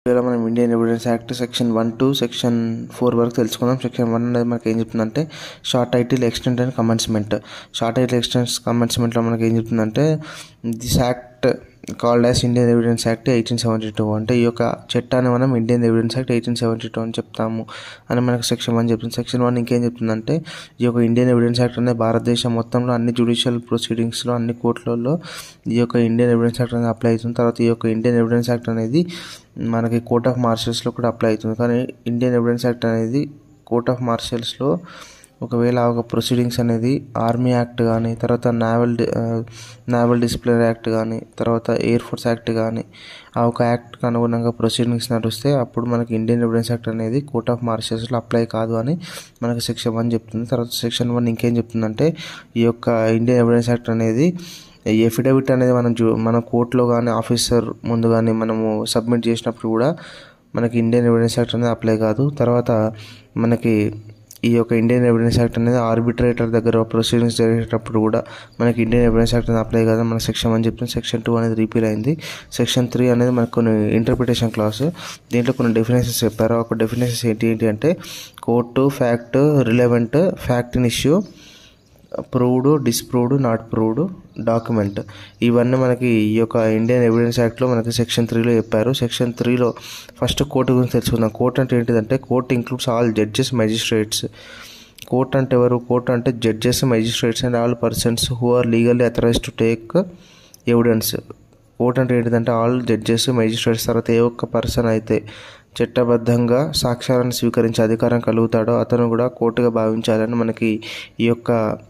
ఇవాళ మనం Indian evidence act section one to section four వరకు తెలుసుకుందాం సెక్షన్ వన్ అనేది మనకి ఏం చెప్తుందంటే short title extent and commencement short title extents కమెన్స్మెంట్లో మనకి ఏం చెప్తుందంటే this act called as Indian evidence act eighteen seventy two అంటే ఈ యొక్క చట్టాన్ని మనం Indian evidence act eighteen seventy two అని చెప్తాము అని మనకు సెక్షన్ వన్ చెప్తుంది సెక్షన్ వన్ ఇంకేం చెప్తుందంటే ఈ యొక్క ఇండియన్ ఎవిడెన్స్ యాక్ట్ అనేది భారతదేశం మొత్తంలో అన్ని జ్యుడిషియల్ ప్రొసీడింగ్స్లో అన్ని కోర్టులలో ఈ యొక్క ఇండియన్ ఎవిడెన్స్ యాక్ట్ అనేది అప్లై అవుతుంది తర్వాత ఈ యొక్క ఇండియన్ ఎవిడెన్స్ యాక్ట్ అనేది మనకి కోర్ట్ ఆఫ్ మార్షల్స్లో కూడా అప్లై అవుతుంది కానీ ఇండియన్ ఎవిడెన్స్ యాక్ట్ అనేది కోర్ట్ ఆఫ్ మార్షల్స్లో ఒకవేళ ఒక ప్రొసీడింగ్స్ అనేది ఆర్మీ యాక్ట్ కానీ తర్వాత నావల్ నావల్ డిసిప్లినరీ యాక్ట్ కానీ తర్వాత ఎయిర్ ఫోర్స్ యాక్ట్ కానీ ఆ ఒక యాక్ట్కి అనుగుణంగా ప్రొసీడింగ్స్ నడిస్తే అప్పుడు మనకి ఇండియన్ ఎవిడెన్స్ యాక్ట్ అనేది కోర్ట్ ఆఫ్ మార్షల్స్లో అప్లై కాదు అని మనకి సెక్షన్ వన్ చెప్తుంది తర్వాత సెక్షన్ వన్ ఇంకేం చెప్తుందంటే ఈ యొక్క ఇండియన్ ఎవిడెన్స్ యాక్ట్ అనేది ఎఫిడవిట్ అనేది మనం చూ మన కోర్టులో కానీ ఆఫీసర్ ముందు కానీ మనము సబ్మిట్ చేసినప్పుడు కూడా మనకి ఇండియన్ ఎవిడెన్స్ యాక్ట్ అనేది అప్లై కాదు తర్వాత మనకి ఈ యొక్క ఇండియన్ ఎవిడెన్స్ యాక్ట్ అనేది ఆర్బిట్రేటర్ దగ్గర ప్రొసీడింగ్స్ జరిగేటప్పుడు కూడా మనకి ఇండియన్ ఎవిడెన్స్ యాక్ట్ అనేది అప్లై కాదు మన సెక్షన్ వన్ చెప్తుంది సెక్షన్ టూ అనేది రిపీల్ అయింది సెక్షన్ త్రీ అనేది మనకు కొన్ని ఇంటర్ప్రిటేషన్ క్లాస్ దీంట్లో కొన్ని డెఫినేషన్స్ చెప్పారు ఒక డెఫినేషన్స్ ఏంటి ఏంటి అంటే court fact relevant fact in issue proved disproved not proved document ఇవన్నీ మనకి ఈ యొక్క ఇండియన్ ఎవిడెన్స్ యాక్ట్లో మనకి సెక్షన్ త్రీలో చెప్పారు సెక్షన్ త్రీలో ఫస్ట్ కోర్టు గురించి తెలుసుకుందాం కోర్ట్ అంటే ఏంటిదంటే court includes all judges magistrates court అంటే ఎవరు కోర్ట్ అంటే judges magistrates and all persons who are legally authorise to take evidence court అంటే ఏంటిదంటే ఆల్ జడ్జెస్ మెజిస్ట్రేట్స్ తర్వాత ఏ ఒక్క పర్సన్ అయితే చట్టబద్ధంగా సాక్ష్యాలను స్వీకరించే అధికారం కలుగుతాడో అతను కూడా కోర్టుగా భావించాలని మనకి ఈ యొక్క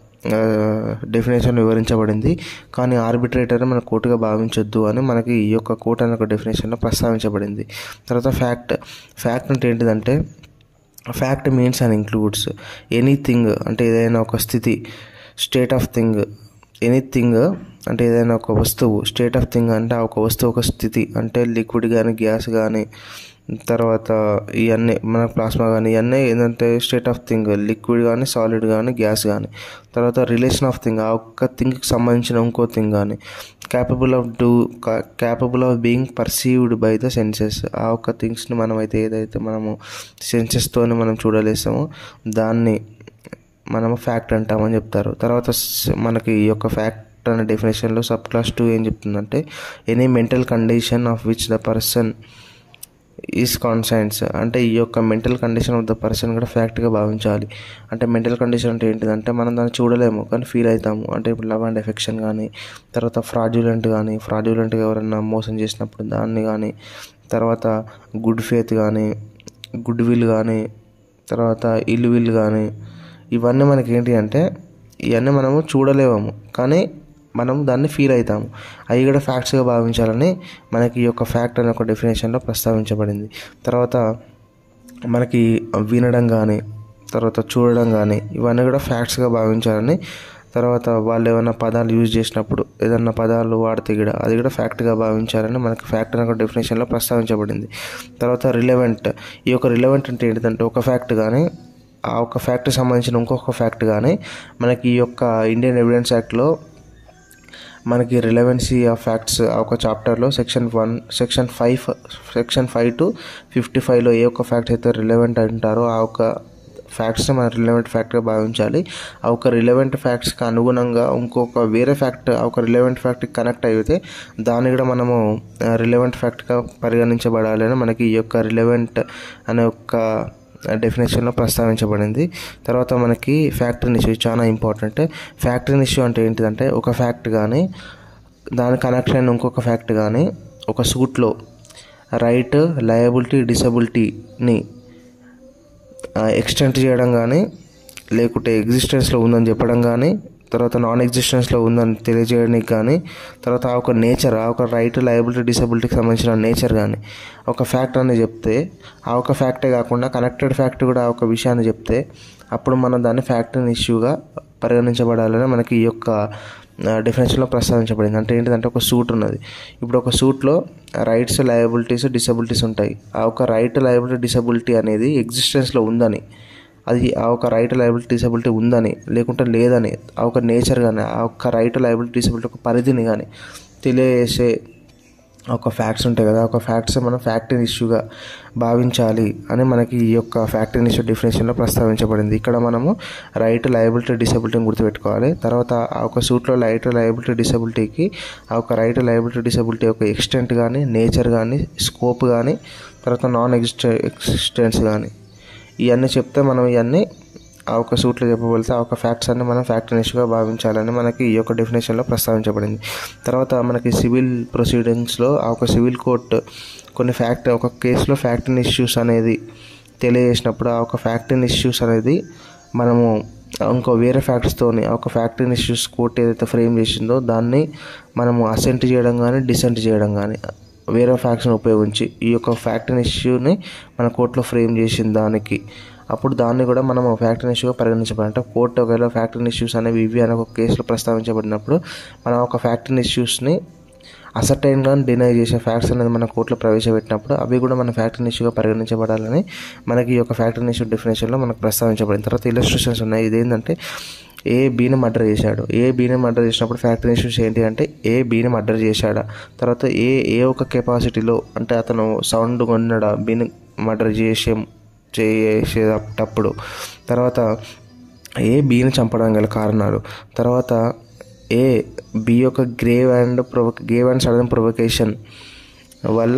డెఫినేషన్ వివరించబడింది కానీ ఆర్బిట్రేటర్ మన కోర్టుగా భావించొద్దు అని మనకి ఈ యొక్క కోర్ట్ అనే ఒక డెఫినేషన్లో ప్రస్తావించబడింది తర్వాత ఫ్యాక్ట్ ఫ్యాక్ట్ అంటే ఏంటిదంటే fact means and includes anything అంటే ఏదైనా ఒక స్థితి స్టేట్ ఆఫ్ థింగ్ ఎనీథింగ్ అంటే ఏదైనా ఒక వస్తువు స్టేట్ ఆఫ్ థింగ్ అంటే ఒక వస్తువు ఒక స్థితి అంటే లిక్విడ్ కానీ గ్యాస్ కానీ తర్వాత ఇవన్నీ మన ప్లాస్మా కానీ ఇవన్నీ ఏంటంటే స్టేట్ ఆఫ్ థింగ్ లిక్విడ్ కానీ సాలిడ్ కానీ గ్యాస్ కానీ తర్వాత రిలేషన్ ఆఫ్ థింగ్ ఆ ఒక్క థింగ్కి సంబంధించిన ఇంకో థింగ్ కానీ capable of do capable of being perceived by the senses ఆ ఒక్క థింగ్స్ని మనం అయితే ఏదైతే మనము సెన్సెస్తోని మనం చూడలేసామో దాన్ని మనము ఫ్యాక్ట్ అంటామని చెప్తారు తర్వాత మనకి ఈ యొక్క ఫ్యాక్ట్ అనే డెఫినేషన్లో సబ్ క్లాస్ టూ ఏం చెప్తుందంటే any mental condition of which the person is conscience అంటే ఈ యొక్క mental condition of the person కూడా ఫ్యాక్ట్గా భావించాలి అంటే మెంటల్ కండిషన్ అంటే ఏంటిదంటే మనం దాన్ని చూడలేము కానీ ఫీల్ అవుతాము అంటే ఇప్పుడు లవ్ అండ్ ఎఫెక్షన్ కానీ తర్వాత ఫ్రాడ్యులెంట్ కానీ ఫ్రాడ్యులెంట్గా ఎవరైనా మోసం చేసినప్పుడు దాన్ని కానీ తర్వాత గుడ్ ఫేత్ కానీ గుడ్ విల్ కానీ తర్వాత ఇల్ విల్ కానీ ఇవన్నీ మనకి ఏంటి అంటే ఇవన్నీ మనము చూడలేము కానీ మనం దాన్ని ఫీల్ అవుతాము అవి కూడా ఫ్యాక్ట్స్గా భావించాలని మనకి ఈ యొక్క ఫ్యాక్ట్ అనే ఒక డెఫినేషన్లో ప్రస్తావించబడింది తర్వాత మనకి వినడం కానీ తర్వాత చూడడం కానీ ఇవన్నీ కూడా ఫ్యాక్ట్స్గా భావించాలని తర్వాత వాళ్ళు ఏమైనా పదాలు యూజ్ చేసినప్పుడు ఏదన్నా పదాలు వాడితే కూడా అది కూడా ఫ్యాక్ట్గా భావించాలని మనకి ఫ్యాక్ట్ అనే ఒక డెఫినేషన్లో ప్రస్తావించబడింది తర్వాత రిలవెంట్ ఈ యొక్క రిలవెంట్ అంటే ఏంటిదంటే ఒక ఫ్యాక్ట్ కానీ ఆ ఒక ఫ్యాక్ట్కి సంబంధించిన ఇంకొక ఫ్యాక్ట్ కానీ మనకి ఈ యొక్క ఇండియన్ ఎవిడెన్స్ యాక్ట్లో మనకి రిలవెన్సీ ఆఫ్ ఫ్యాక్ట్స్ ఒక చాప్టర్లో section one section five section five to fifty ఫైవ్లో ఏ ఒక్క ఫ్యాక్ట్ అయితే రిలవెంట్ అంటారో ఆ ఒక ఫ్యాక్ట్స్ని మనం రిలవెంట్ ఫ్యాక్ట్గా భావించాలి ఆ ఒక రిలవెంట్ ఫ్యాక్ట్స్కి అనుగుణంగా ఇంకొక వేరే ఫ్యాక్ట్ ఆ ఒక రిలవెంట్ ఫ్యాక్ట్కి కనెక్ట్ అయితే దాన్ని కూడా మనము రిలవెంట్ ఫ్యాక్ట్గా పరిగణించబడాలి అని మనకి ఈ యొక్క రిలవెంట్ అనే ఒక డెఫినేషన్లో ప్రస్తావించబడింది తర్వాత మనకి ఫ్యాక్టరీ ఇష్యూ చాలా ఇంపార్టెంట్ ఫ్యాక్టరీ ఇష్యూ అంటే ఏంటిదంటే ఒక ఫ్యాక్ట్ కానీ దాని కనెక్షన్ అయిన ఇంకొక ఫ్యాక్ట్ కానీ ఒక సూట్లో రైట్ లయబిలిటీ డిసబిలిటీని ఎక్స్టెంట్ చేయడం కానీ లేకుంటే ఎగ్జిస్టెన్స్లో ఉందని చెప్పడం కానీ తర్వాత నాన్ ఎగ్జిస్టెన్స్లో ఉందని తెలియజేయడానికి కానీ తర్వాత ఆ ఒక నేచర్ ఆ ఒక రైట్ లయబిలిటీ డిసబిలిటీకి సంబంధించిన నేచర్ కానీ ఒక ఫ్యాక్ట్ అని చెప్తే ఆ ఒక ఫ్యాక్టే కాకుండా కనెక్టెడ్ ఫ్యాక్ట్ కూడా ఆ ఒక విషయాన్ని చెప్తే అప్పుడు మనం దాన్ని ఫ్యాక్టరీని ఇష్యూగా పరిగణించబడాలని మనకి ఈ యొక్క డెఫినేషన్లో ప్రస్తావించబడింది అంటే ఏంటిదంటే ఒక సూట్ ఉన్నది ఇప్పుడు ఒక సూట్లో రైట్స్ లయబిలిటీస్ డిసబిలిటీస్ ఉంటాయి ఆ ఒక రైట్ లయబిలిటీ డిసబిలిటీ అనేది ఎగ్జిస్టెన్స్లో ఉందని అది ఆ ఒక రైట్ లైబిలిటీ డిసబిలిటీ ఉందని లేకుంటే లేదని ఆ ఒక నేచర్ కానీ ఆ ఒక రైట్ లైబిలిటీ డిసబిలిటీ ఒక పరిధిని కానీ తెలియజేసే ఒక ఫ్యాక్ట్స్ ఉంటాయి కదా ఒక ఫ్యాక్ట్స్ మనం ఫ్యాక్టరీ ఇష్యూగా భావించాలి అని మనకి ఈ యొక్క ఫ్యాక్టరీ ఇష్యూ డెఫినేషన్లో ప్రస్తావించబడింది ఇక్కడ మనము రైట్ లయబిలిటీ డిసబిలిటీని గుర్తుపెట్టుకోవాలి తర్వాత ఆ ఒక సూట్లో రైట్ లయబిలిటీ డిసబిలిటీకి ఆ ఒక రైట్ లయబిలిటీ డిసబిలిటీ యొక్క ఎక్స్టెంట్ కానీ నేచర్ కానీ స్కోప్ కానీ తర్వాత నాన్ ఎగ్జిస్ట ఎక్సిస్టెన్స్ కానీ ఇవన్నీ చెప్తే మనం ఇవన్నీ ఆ ఒక సూట్లో చెప్పబడితే ఆ ఒక ఫ్యాక్ట్స్ అన్ని మనం ఫ్యాక్టరీ ఇష్యూగా భావించాలని మనకి ఈ యొక్క డెఫినేషన్లో ప్రస్తావించబడింది తర్వాత మనకి సివిల్ ప్రొసీడింగ్స్లో ఆ ఒక సివిల్ కోర్ట్ కొన్ని ఫ్యాక్ట్ ఒక కేసులో ఫ్యాక్టరీ ఇష్యూస్ అనేది తెలియజేసినప్పుడు ఆ ఒక ఫ్యాక్టరీ ఇష్యూస్ అనేది మనము ఇంకో వేరే ఫ్యాక్టర్స్తోని ఒక ఫ్యాక్టరీ ఇష్యూస్ కోర్ట్ ఏదైతే ఫ్రేమ్ చేసిందో దాన్ని మనము అసెంట్ చేయడం కానీ డిసెంట్ చేయడం కానీ వేరే ఫ్యాక్ట్స్ని ఉపయోగించి ఈ యొక్క ఫ్యాక్టరీ ఇష్యూని మన కోర్టులో ఫ్రేమ్ చేసిన దానికి అప్పుడు దాన్ని కూడా మనం ఫ్యాక్టరీ ఇష్యూగా పరిగణించబడి అంటే కోర్టు ఒకవేళ ఫ్యాక్టరీ ఇష్యూస్ అనేవి ఇవి అని ఒక కేసులో ప్రస్తావించబడినప్పుడు మనం ఒక ఫ్యాక్టరీ ఇష్యూస్ని అసర్టైన్గా డినై చేసే ఫ్యాక్ట్స్ అనేది మన కోర్టులో ప్రవేశపెట్టినప్పుడు అవి కూడా మన ఫ్యాక్టరీ ఇష్యూగా పరిగణించబడాలని మనకి ఈ యొక్క ఫ్యాక్టరీ ఇష్యూ డెఫినేషన్లో మనకు ప్రస్తావించబడింది తర్వాత ఇలస్ట్రేషన్స్ ఉన్నాయి ఇదేంటంటే ఏ బీని మర్డర్ చేశాడు ఏ బీని మర్డర్ చేసినప్పుడు ఫ్యాక్టరీ ఇష్యూస్ ఏంటి అంటే ఏ బీని మర్డర్ చేశాడా తర్వాత ఏ ఏ ఒక కెపాసిటీలో అంటే అతను సౌండ్ కొన్నాడా బీని మర్డర్ చేసే చేసేటప్పుడు తర్వాత ఏ బీని చంపడానికి గల కారణాలు తర్వాత ఏ బి యొక్క grave and provo grave and sudden provocation వల్ల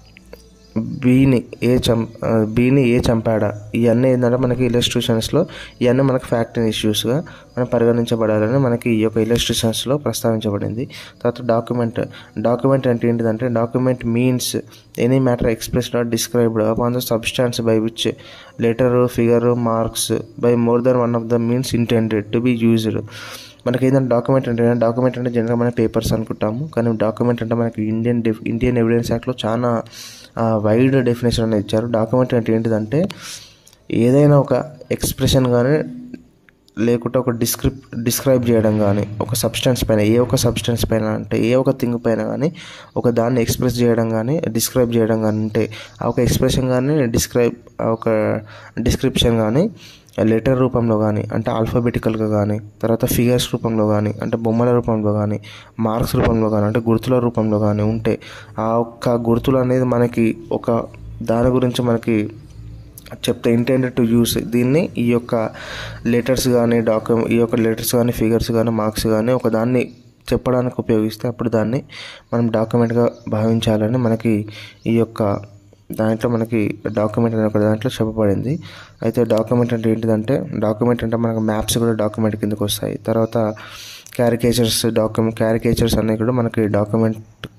బీని ఏ చం బీని ఏ చంపాడా ఇవన్నీ ఏంటంటే మనకి ఇలస్ట్రేషన్స్లో ఇవన్నీ మనకి ఫ్యాక్టరీ ఇష్యూస్గా మనం పరిగణించబడాలని మనకి ఈ యొక్క ఇలస్ట్రేషన్స్లో ప్రస్తావించబడింది తర్వాత డాక్యుమెంట్ డాక్యుమెంట్ అంటే ఏంటిదంటే document means any matter expressed or described upon the substance by which letter figure marks by more than one of the means intended to be used మనకి ఏంటంటే డాక్యుమెంట్ అంటే డాక్యుమెంట్ అంటే జనరల్గా మన పేపర్స్ అనుకుంటాము కానీ డాక్యుమెంట్ అంటే మనకి ఇండియన్ డెఫ్ ఇండియన్ ఎవిడెన్స్ యాక్ట్లో చాలా వైడ్ డెఫినేషన్ అనేది ఇచ్చారు డాక్యుమెంట్ అంటే ఏంటిదంటే ఏదైనా ఒక ఎక్స్ప్రెషన్ కానీ లేకుంటే ఒక డిస్క్రిప్ డిస్క్రైబ్ చేయడం కానీ ఒక సబ్స్టెన్స్ పైన ఏ ఒక సబ్స్టెన్స్ పైన అంటే ఏ ఒక థింగ్ పైన కానీ ఒక దాన్ని ఎక్స్ప్రెస్ చేయడం కానీ డిస్క్రైబ్ చేయడం కానీ అంటే ఆ ఒక ఎక్స్ప్రెషన్ కానీ డిస్క్రైబ్ ఒక డిస్క్రిప్షన్ కానీ లెటర్ రూపంలో కానీ అంటే ఆల్ఫాబెటికల్గా కానీ తర్వాత ఫిగర్స్ రూపంలో కానీ అంటే బొమ్మల రూపంలో కానీ మార్క్స్ రూపంలో కానీ అంటే గుర్తుల రూపంలో కానీ ఉంటే ఆ ఒక్క గుర్తులు అనేది మనకి ఒక దాని గురించి మనకి చెప్తే ఇంటెండెడ్ టు యూస్ దీన్ని ఈ యొక్క లెటర్స్ కానీ డాక్యు ఈ యొక్క లెటర్స్ కానీ ఫిగర్స్ కానీ మార్క్స్ కానీ ఒక దాన్ని చెప్పడానికి ఉపయోగిస్తే అప్పుడు దాన్ని మనం డాక్యుమెంట్గా భావించాలని మనకి ఈ యొక్క దాంట్లో మనకి డాక్యుమెంట్ అనే ఒక దాంట్లో చెప్పబడింది అయితే డాక్యుమెంట్ అంటే ఏంటిదంటే డాక్యుమెంట్ అంటే మనకు మ్యాప్స్ కూడా డాక్యుమెంట్ కిందకి వస్తాయి తర్వాత క్యారికేచర్స్ డాక్యుమెంట్ క్యారికేచర్స్ అనేవి కూడా మనకి డాక్యుమెంట్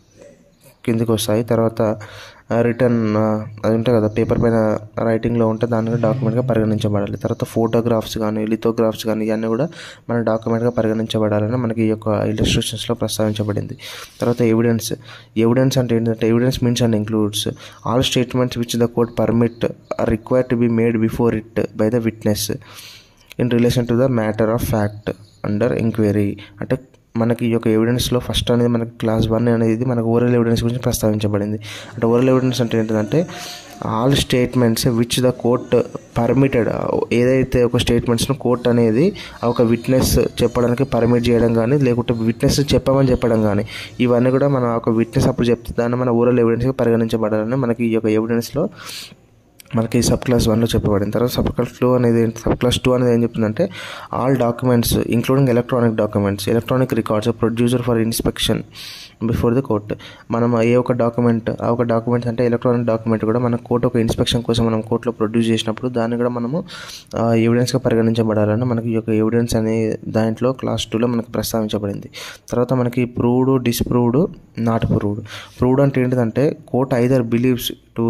కిందకి వస్తాయి తర్వాత రిటర్న్ అది ఉంటాయి కదా పేపర్ పైన రైటింగ్లో ఉంటే దాన్ని డాక్యుమెంట్గా పరిగణించబడాలి తర్వాత ఫోటోగ్రాఫ్స్ కానీ లిథోగ్రాఫ్స్ కానీ ఇవన్నీ కూడా మన డాక్యుమెంట్గా పరిగణించబడాలని మనకి ఈ యొక్క ఇలస్ట్రేషన్స్లో ప్రస్తావించబడింది తర్వాత ఎవిడెన్స్ ఎవిడెన్స్ అంటే ఏంటంటే evidence means and includes all statements which the court permit or required to be made before it by the witness in relation to the matter of fact under enquiry అంటే మనకి ఈ యొక్క ఎవిడెన్స్లో first అనేది మనకి class one అనేది మనకు oral evidence గురించి ప్రస్తావించబడింది అంటే ఓరల్ ఎవిడెన్స్ అంటే ఏంటంటే all statements which the court permitted ఏదైతే ఒక స్టేట్మెంట్స్ను కోర్ట్ అనేది ఒక విట్నెస్ చెప్పడానికి పర్మిట్ చేయడం కానీ లేకుంటే విట్నెస్ చెప్పమని చెప్పడం కానీ ఇవన్నీ కూడా మన ఒక విట్నెస్ అప్పుడు చెప్తే దాన్ని మన ఓరల్ ఎవిడెన్స్గా పరిగణించబడాలని మనకి ఈ యొక్క ఎవిడెన్స్లో మనకి సబ్ క్లాస్ వన్లో చెప్పబడింది తర్వాత సబ్ క్లాస్ టూ అనేది సబ్ క్లాస్ టూ అనేది ఏం చెప్తుందంటే all documents including electronic documents electronic records producer for inspection before the court మనం ఏ ఒక డాక్యుమెంట్ ఆ ఒక డాక్యుమెంట్ అంటే ఎలక్ట్రానిక్ డాక్యుమెంట్ కూడా మన కోర్టు ఒక ఇన్స్పెక్షన్ కోసం మనం కోర్టులో ప్రొడ్యూస్ చేసినప్పుడు దాన్ని కూడా మనము ఎవిడెన్స్గా పరిగణించబడాలని మనకి ఈ యొక్క ఎవిడెన్స్ అనే దాంట్లో క్లాస్ టూలో మనకు ప్రస్తావించబడింది తర్వాత మనకి proved disproved not proved proved అంటే ఏంటిదంటే court either believes to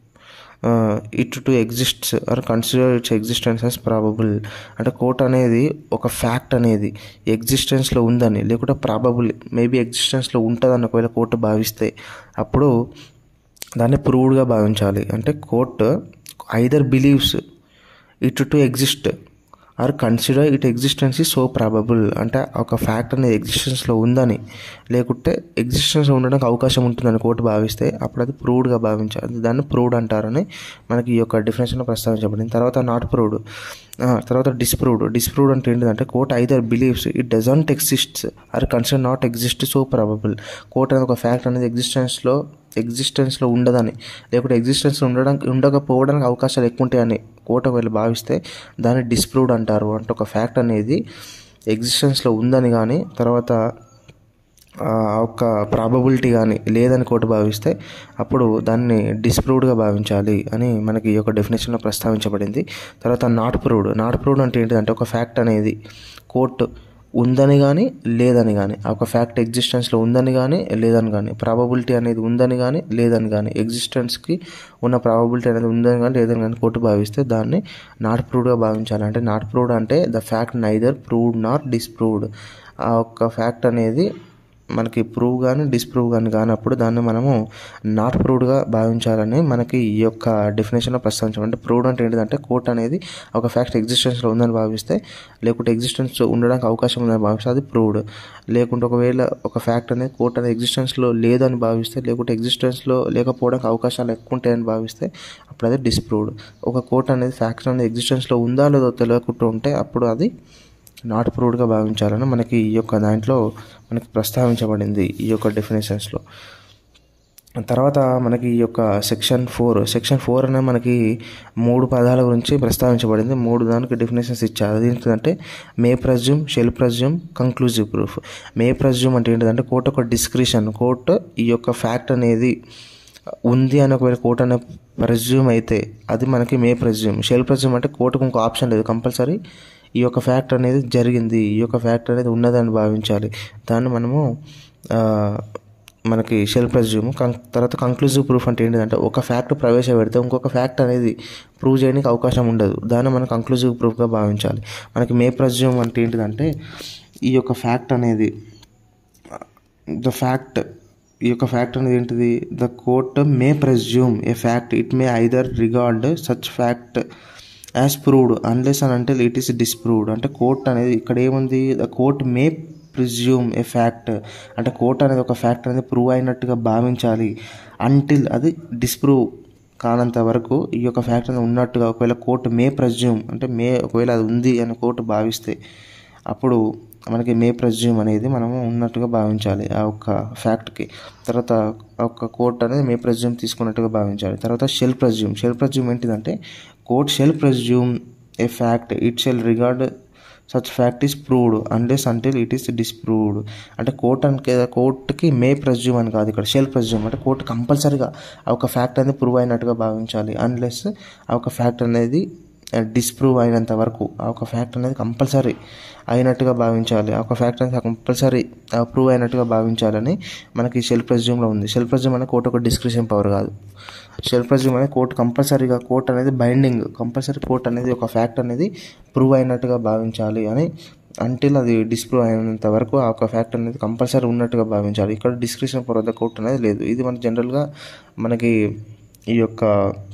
it to exists or consider its existence as probable అంటే కోర్ట్ అనేది ఒక ఫ్యాక్ట్ అనేది ఎగ్జిస్టెన్స్లో ఉందని లేకుంటే ప్రాబబుల్ మేబీ ఎగ్జిస్టెన్స్లో ఉంటుందని ఒకవేళ కోర్టు భావిస్తే అప్పుడు దాన్ని ప్రూవ్డ్గా భావించాలి అంటే court either believes it to exist or consider it existence ఈ సో ప్రాబబుల్ అంటే ఒక ఫ్యాక్ట్ అనేది ఎగ్జిస్టెన్స్లో ఉందని లేకుంటే ఎగ్జిస్టెన్స్ ఉండడానికి అవకాశం ఉంటుందని కోర్టు భావిస్తే అప్పుడు అది ప్రూవ్డ్గా భావించాలి దాన్ని ప్రూవ్డ్ అంటారని మనకి ఈ యొక్క డెఫినేషన్లో ప్రస్తావించబడింది తర్వాత నాట్ ప్రూవ్డ్ తర్వాత డిస్ప్రూవ్డ్ డిస్ప్రూవ్డ్ అంటే ఏంటంటే court either believes it doesn't exists or consider not exist so probable court అనేది ఒక ఫ్యాక్ట్ అనేది ఎగ్జిస్టెన్స్లో ఎగ్జిస్టెన్స్లో ఉండదని లేకుంటే ఎగ్జిస్టెన్స్ ఉండడానికి ఉండకపోవడానికి అవకాశాలు ఎక్కువ ఉంటాయని కోర్టు ఒకవేళ భావిస్తే దాన్ని డిస్ప్రూవ్డ్ అంటారు అంటే ఒక ఫ్యాక్ట్ అనేది ఎగ్జిస్టెన్స్లో ఉందని కానీ తర్వాత ఒక ప్రాబబిలిటీ కానీ లేదని కోర్టు భావిస్తే అప్పుడు దాన్ని డిస్ప్రూవ్డ్గా భావించాలి అని మనకి ఈ యొక్క డెఫినేషన్లో ప్రస్తావించబడింది తర్వాత నాట్ ప్రూవ్డ్ నాట్ ప్రూవ్డ్ అంటే ఏంటిదంటే ఒక ఫ్యాక్ట్ అనేది కోర్టు ఉందని కానీ లేదని కానీ ఒక ఫ్యాక్ట్ ఎగ్జిస్టెన్స్లో ఉందని కానీ లేదని కానీ ప్రాబబిలిటీ అనేది ఉందని కానీ లేదని కానీ ఎగ్జిస్టెన్స్కి ఉన్న ప్రాబబిలిటీ అనేది ఉందని కానీ లేదని కానీ కోర్టు భావిస్తే దాన్ని నాట్ ప్రూవ్డ్గా భావించాలి అంటే నాట్ ప్రూవ్డ్ అంటే the fact neither proved not disproved ఆ ఒక్క ఫ్యాక్ట్ అనేది మనకి ప్రూవ్ కానీ డిస్ప్రూవ్ కానీ కానప్పుడు దాన్ని మనము నాట్ ప్రూవ్డ్గా భావించాలని మనకి ఈ యొక్క డెఫినేషన్లో ప్రస్తావించాం అంటే ప్రూవ్డ్ అంటే ఏంటంటే కోర్ట్ అనేది ఒక ఫ్యాక్ట్ ఎగ్జిస్టెన్స్లో ఉందని భావిస్తే లేకుంటే ఎగ్జిస్టెన్స్ ఉండడానికి అవకాశం ఉందని భావిస్తే అది ప్రూవ్డ్ లేకుంటే ఒకవేళ ఒక ఫ్యాక్ట్ అనేది కోర్ట్ అనేది ఎగ్జిస్టెన్స్లో లేదని భావిస్తే లేకుంటే ఎగ్జిస్టెన్స్లో లేకపోవడానికి అవకాశాలు ఎక్కువ ఉంటాయని భావిస్తే అప్పుడు అది డిస్ప్రూవ్డ్ ఒక కోర్ట్ అనేది ఫ్యాక్ట్ అనేది ఎగ్జిస్టెన్స్లో ఉందా లేదో తెలియకుండా ఉంటే అప్పుడు అది నాట్ ప్రూవ్డ్గా భావించాలని మనకి ఈ యొక్క దాంట్లో మనకి ప్రస్తావించబడింది ఈ యొక్క డెఫినేషన్స్లో తర్వాత మనకి ఈ యొక్క సెక్షన్ ఫోర్ సెక్షన్ ఫోర్ అనేది మనకి మూడు పదాల గురించి ప్రస్తావించబడింది మూడు దానికి డెఫినేషన్స్ ఇచ్చారు అది ఏంటంటే may presume shall presume conclusive proof may presume అంటే ఏంటంటే కోర్టు ఒక డిస్క్రిషన్ కోర్టు ఈ యొక్క ఫ్యాక్ట్ అనేది ఉంది అని ఒకవేళ కోర్టు అనే ప్రజ్యూమ్ అయితే అది మనకి మే ప్రజ్యూమ్ షెల్ ప్రజ్యూమ్ అంటే కోర్టుకు ఇంకో ఆప్షన్ లేదు కంపల్సరీ ఈ యొక్క ఫ్యాక్ట్ అనేది జరిగింది ఈ యొక్క ఫ్యాక్ట్ అనేది ఉన్నదని భావించాలి దాన్ని మనము మనకి షెల్ ప్రజ్యూమ్ కం తర్వాత కంక్లూజివ్ ప్రూఫ్ అంటే ఏంటంటే ఒక ఫ్యాక్ట్ ప్రవేశపెడితే ఇంకొక ఫ్యాక్ట్ అనేది ప్రూవ్ చేయడానికి అవకాశం ఉండదు దాన్ని మనం కంక్లూజివ్ ప్రూఫ్గా భావించాలి మనకి మే ప్రజ్యూమ్ అంటే ఏంటిదంటే ఈ యొక్క ఫ్యాక్ట్ అనేది ద ఫ్యాక్ట్ ఈ యొక్క ఫ్యాక్ట్ అనేది ఏంటిది the court may presume a fact it may either regard such fact as proved unless అని అంటే ఇట్ ఈస్ డిస్ప్రూవ్డ్ అంటే కోర్ట్ అనేది ఇక్కడ ఏముంది the court may presume a fact అంటే కోర్ట్ అనేది ఒక ఫ్యాక్ట్ అనేది ప్రూవ్ అయినట్టుగా భావించాలి అంటిల్ అది డిస్ప్రూవ్ కానంత వరకు ఈ యొక్క ఫ్యాక్ట్ అనేది ఉన్నట్టుగా ఒకవేళ కోర్టు మే ప్రజ్యూమ్ అంటే మే ఒకవేళ అది ఉంది అని కోర్టు భావిస్తే అప్పుడు మనకి మే ప్రజ్యూమ్ అనేది మనము ఉన్నట్టుగా భావించాలి ఆ ఒక్క ఫ్యాక్ట్కి తర్వాత ఒక కోర్ట్ అనేది మే ప్రజ్యూమ్ తీసుకున్నట్టుగా భావించాలి తర్వాత షెల్ ప్రజ్యూమ్ షెల్ ప్రజ్యూమ్ ఏంటిదంటే court shall presume a fact it shall regard such fact is proved unless until it is disproved అంటే కోర్ట్ అని కోర్టుకి మే ప్రజ్యూమ్ అని కాదు ఇక్కడ షెల్ ప్రజ్యూమ్ అంటే కోర్టు కంపల్సరీగా ఆ ఒక ఫ్యాక్ట్ అనేది ప్రూవ్ అయినట్టుగా భావించాలి అన్లెస్ ఆ ఒక ఫ్యాక్ట్ అనేది డిస్ప్రూవ్ అయినంత వరకు ఆ ఒక ఫ్యాక్ట్ అనేది కంపల్సరీ అయినట్టుగా భావించాలి ఆ ఒక ఫ్యాక్ట్ అనేది కంపల్సరీ ప్రూవ్ అయినట్టుగా భావించాలని మనకి షెల్ ప్రజ్యూమ్లో ఉంది షెల్ ప్రజ్యూమ్ అనేది కోర్టు ఒక డిస్క్రిప్షన్ పవర్ కాదు షెల్ ప్రజ్యూమ్ అనేది కోర్టు కంపల్సరీగా కోర్ట్ అనేది బైండింగ్ కంపల్సరీ కోర్ట్ అనేది ఒక ఫ్యాక్ట్ అనేది ప్రూవ్ అయినట్టుగా భావించాలి అని అంటిల్ అది డిస్ప్రూవ్ అయినంత వరకు ఆ ఒక ఫ్యాక్ట్ అనేది కంపల్సరీ ఉన్నట్టుగా భావించాలి ఇక్కడ డిస్క్రిప్షన్ పవర్ ద కోర్ట్ అనేది లేదు ఇది మన జనరల్గా మనకి ఈ యొక్క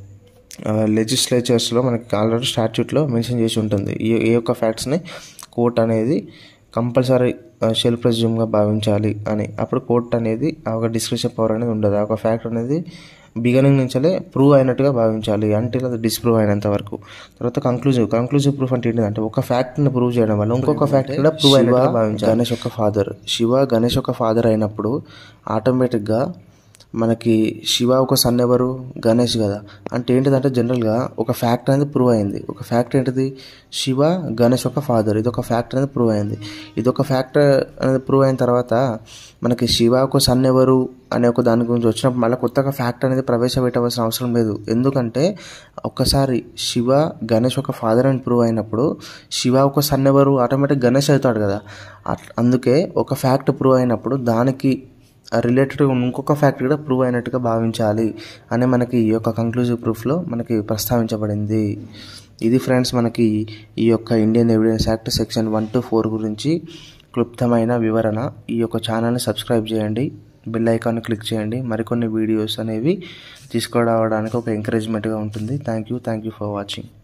లెజిస్లేచర్స్లో మనకి ఆల్రెడీ స్టాట్యూట్లో మెన్షన్ చేసి ఉంటుంది ఈ ఏ యొక్క ఫ్యాక్ట్స్ని కోర్ట్ అనేది కంపల్సరీ షెల్ ప్రజ్యూమ్గా భావించాలి అని అప్పుడు కోర్ట్ అనేది ఆ ఒక డిస్క్రిప్షన్ పవర్ అనేది ఉండదు ఆ ఒక ఫ్యాక్ట్ అనేది బిగినింగ్ నుంచే ప్రూవ్ అయినట్టుగా భావించాలి అంటే అది డిస్ప్రూవ్ అయినంత వరకు తర్వాత కంక్లూజివ్ కంక్లూజివ్ ప్రూఫ్ అంటే ఏంటంటే ఒక ఫ్యాక్ట్ని ప్రూవ్ చేయడం వల్ల ఇంకొక ఫ్యాక్ట్ కూడా ప్రూవ్ అయినట్టుగా భావించాలి గణేష్ యొక్క ఫాదర్ శివ గణేష్ యొక్క ఫాదర్ అయినప్పుడు ఆటోమేటిక్గా మనకి శివ ఒక సన్ ఎవరు గణేష్ కదా అంటే ఏంటిదంటే జనరల్గా ఒక ఫ్యాక్ట్ అనేది ప్రూవ్ అయింది ఒక ఫ్యాక్ట్ ఏంటిది శివ గణేష్ ఒక ఫాదర్ ఇది ఒక ఫ్యాక్ట్ అనేది ప్రూవ్ అయింది ఇది ఒక ఫ్యాక్ట్ అనేది ప్రూవ్ అయిన తర్వాత మనకి శివ ఒక సన్ ఎవరు అనే ఒక దాని గురించి వచ్చినప్పుడు మళ్ళీ కొత్తగా ఫ్యాక్ట్ అనేది ప్రవేశపెట్టవలసిన అవసరం లేదు ఎందుకంటే ఒక్కసారి శివ గణేష్ ఒక ఫాదర్ అని ప్రూవ్ అయినప్పుడు శివ ఒక సన్ ఎవరు ఆటోమేటిక్ గణేష్ అవుతాడు కదా అందుకే ఒక ఫ్యాక్ట్ ప్రూవ్ అయినప్పుడు దానికి రిలేటెడ్ ఇంకొక ఫ్యాక్ట్ కూడా ప్రూవ్ అయినట్టుగా భావించాలి అని మనకి ఈ యొక్క కంక్లూజివ్ ప్రూఫ్లో మనకి ప్రస్తావించబడింది ఇది ఫ్రెండ్స్ మనకి ఈ యొక్క Indian evidence act section one two four గురించి క్లుప్తమైన వివరణ ఈ యొక్క ఛానల్ని సబ్స్క్రైబ్ చేయండి బెల్ ఐకాన్ క్లిక్ చేయండి మరికొన్ని వీడియోస్ అనేవి తీసుకురావడానికి ఒక ఎంకరేజ్మెంట్గా ఉంటుంది thank you thank you for watching